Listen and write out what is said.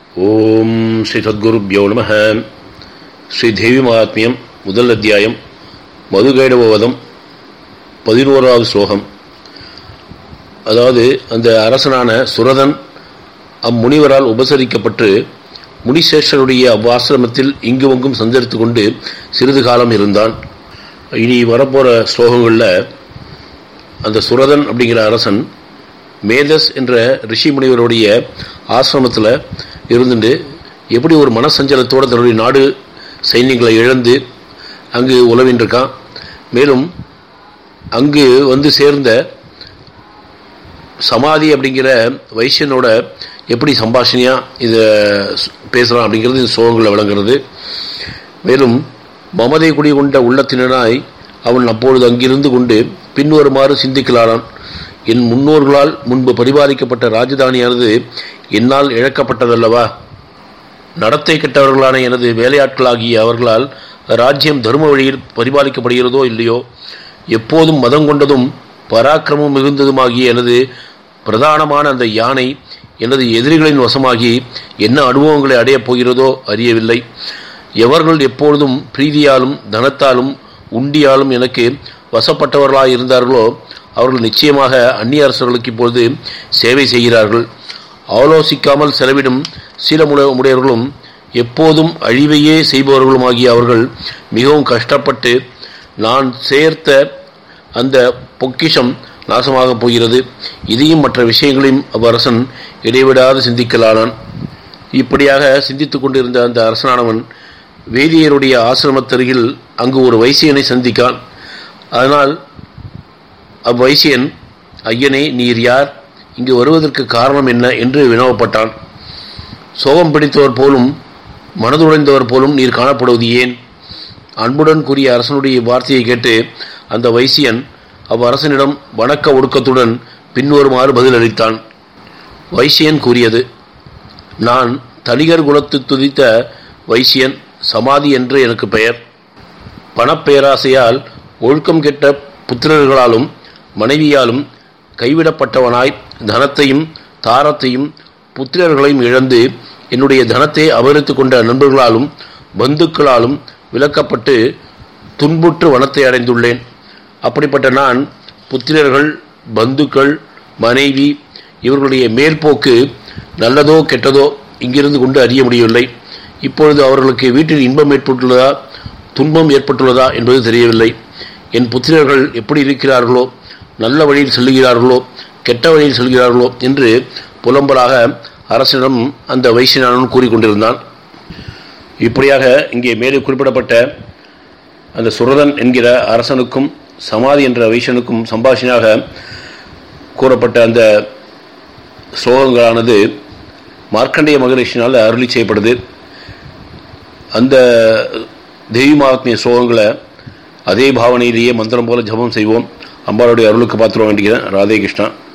ஓம் ஸ்ரீ சத்குருப்யோ நம ஸ்ரீ தேவி மகாத்மியம் முதல் அத்தியாயம் மதுகைடவதம் பதினோராவது ஸ்லோகம் அதாவது அந்த அரசனான சுரதன் அம்முனிவரால் உபசரிக்கப்பட்டு முனிசேஷருடைய அவ்வாசிரமத்தில் இங்குமங்கும் சஞ்சரித்து கொண்டு சிறிது காலம் இருந்தான் இனி வரப்போகிற ஸ்லோகங்களில் அந்த சுரதன் அப்படிங்கிற அரசன் மேதஸ் என்ற ரிஷி முனிவருடைய ஆசிரமத்தில் இருந்துட்டு எப்படி ஒரு மனசஞ்சலத்தோடு தன்னுடைய நாடு சைன்யங்களை இழந்து அங்கு உழவின்னு இருக்கான் மேலும் அங்கு வந்து சேர்ந்த சமாதி அப்படிங்கிற வைசியனோட எப்படி சம்பாஷணையாக இதை பேசுகிறான் அப்படிங்கிறது இந்த சோகங்களில் விளங்குறது மேலும் மமதை குடி கொண்ட உள்ளத்தினராய் அவன் அப்பொழுது அங்கிருந்து கொண்டு பின்வருமாறு சிந்திக்கலானான் என் முன்னோர்களால் முன்பு பரிபாலிக்கப்பட்ட ராஜதானியானது என்னால் இழக்கப்பட்டதல்லவா நடத்தை கெட்டவர்களான எனது வேலையாட்களாகிய அவர்களால் ராஜ்யம் தர்ம வழியில் பரிபாலிக்கப்படுகிறதோ இல்லையோ எப்போதும் மதம் கொண்டதும் பராக்கிரமம் மிகுந்ததுமாகிய எனது பிரதானமான அந்த யானை எனது எதிரிகளின் வசமாகி என்ன அனுபவங்களை அடையப் போகிறதோ அறியவில்லை எவர்கள் எப்பொழுதும் பிரீதியாலும் தனத்தாலும் உண்டியாலும் எனக்கு வசப்பட்டவர்களாக இருந்தார்களோ அவர்கள் நிச்சயமாக அந்நிய அரசர்களுக்கு இப்பொழுது சேவை செய்கிறார்கள் ஆலோசிக்காமல் செலவிடும் சில உடையவர்களும் எப்போதும் அழிவையே செய்பவர்களுமாகிய அவர்கள் மிகவும் கஷ்டப்பட்டு நான் சேர்த்த அந்த பொக்கிஷம் நாசமாகப் போகிறது இதையும் மற்ற விஷயங்களையும் அவ்வரசன் இடைவிடாது சிந்திக்கலானான் இப்படியாக சிந்தித்து கொண்டிருந்த அந்த அரசனானவன் வேதியருடைய ஆசிரமத்தருகில் அங்கு ஒரு வைசியனை சந்திக்கான் அதனால் அவ்வைசியன் ஐயனே நீர் யார் இங்கு வருவதற்கு காரணம் என்ன என்று வினவப்பட்டான் சோகம் பிடித்தவர் போலும் மனதுடைந்தவர் போலும் நீர் காணப்படுவது ஏன் அன்புடன் கூறிய அரசனுடைய வார்த்தையை கேட்டு அந்த வைசியன் அவ்வரசனிடம் வணக்க ஒடுக்கத்துடன் பின்வருமாறு பதிலளித்தான் வைசியன் கூறியது நான் தனிகர் குலத்து துதித்த வைசியன் சமாதி என்று எனக்கு பெயர் பணப்பேராசையால் ஒழுக்கம் கெட்ட புத்திரர்களாலும் மனைவியாலும் கைவிடப்பட்டவனாய் தனத்தையும் தாரத்தையும் புத்திரர்களையும் இழந்து என்னுடைய தனத்தை அபகரித்து கொண்ட நண்பர்களாலும் பந்துக்களாலும் விலக்கப்பட்டு துன்புற்று வனத்தை அடைந்துள்ளேன் அப்படிப்பட்ட நான் புத்திரர்கள் பந்துக்கள் மனைவி இவர்களுடைய மேற்போக்கு நல்லதோ கெட்டதோ இங்கிருந்து கொண்டு அறிய முடியவில்லை இப்பொழுது அவர்களுக்கு வீட்டில் இன்பம் ஏற்பட்டுள்ளதா துன்பம் ஏற்பட்டுள்ளதா என்பது தெரியவில்லை என் புத்திரர்கள் எப்படி இருக்கிறார்களோ நல்ல வழியில் செல்லுகிறார்களோ கெட்ட வழியில் செல்கிறார்களோ என்று புலம்பலாக அரசனிடம் அந்த வைசியனானன் கூறிக்கொண்டிருந்தான் இப்படியாக இங்கே மேலே குறிப்பிடப்பட்ட அந்த சுரதன் என்கிற அரசனுக்கும் சமாதி என்ற வைசியனுக்கும் சம்பாஷணையாக கூறப்பட்ட அந்த ஸ்லோகங்களானது மார்க்கண்டேய மகரிஷினால் அருளி செய்யப்படுது அந்த தெய்வ மகாத்மிய ஸ்லோகங்களை அதே பாவனையிலேயே மந்திரம் போல ஜபம் செய்வோம் அம்பாளுடைய அருளுக்கு பாத்திரம் வேண்டிக்கிறேன் ராதே கிருஷ்ணா